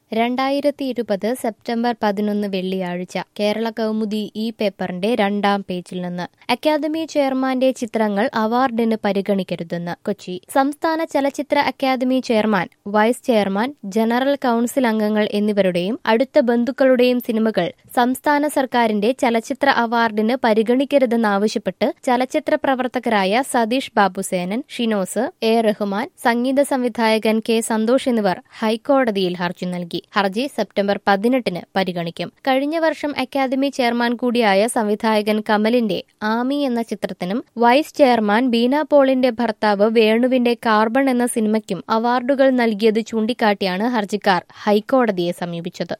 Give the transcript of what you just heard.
രണ്ടായിരത്തി ഇരുപത് സെപ്റ്റംബർ പതിനൊന്ന് വെള്ളിയാഴ്ച കേരള കൗമുദി ഈ പേപ്പറിന്റെ രണ്ടാം പേജിൽ നിന്ന് അക്കാദമി ചെയർമാന്റെ ചിത്രങ്ങൾ അവാർഡിന് പരിഗണിക്കരുതെന്ന് കൊച്ചി സംസ്ഥാന ചലച്ചിത്ര academy chairman vice chairman general council അംഗങ്ങൾ എന്നിവരുടെയും അടുത്ത ബന്ധുക്കളുടെയും സിനിമകൾ സംസ്ഥാന സർക്കാരിന്റെ ചലച്ചിത്ര അവാർഡിന് പരിഗണിക്കരുതെന്നാവശ്യപ്പെട്ട് ചലച്ചിത്ര പ്രവർത്തകരായ സതീഷ് ബാബുസേനൻ ഷിനോസ് എ റഹ്മാൻ സംഗീത സംവിധായകൻ കെ സന്തോഷ് എന്നിവർ ഹൈക്കോടതിയിൽ ഹർജി നൽകി ഹർജി സെപ്റ്റംബർ പതിനെട്ടിന് പരിഗണിക്കും കഴിഞ്ഞ വർഷം അക്കാദമി ചെയർമാൻ കൂടിയായ സംവിധായകൻ കമലിന്റെ ആമി എന്ന ചിത്രത്തിനും വൈസ് ചെയർമാൻ ബീന പോളിന്റെ ഭർത്താവ് വേണുവിന്റെ കാർബൺ എന്ന സിനിമയ്ക്കും അവാർഡുകൾ നൽകിയത് ചൂണ്ടിക്കാട്ടിയാണ് ഹർജിക്കാർ ഹൈക്കോടതിയെ സമീപിച്ചത്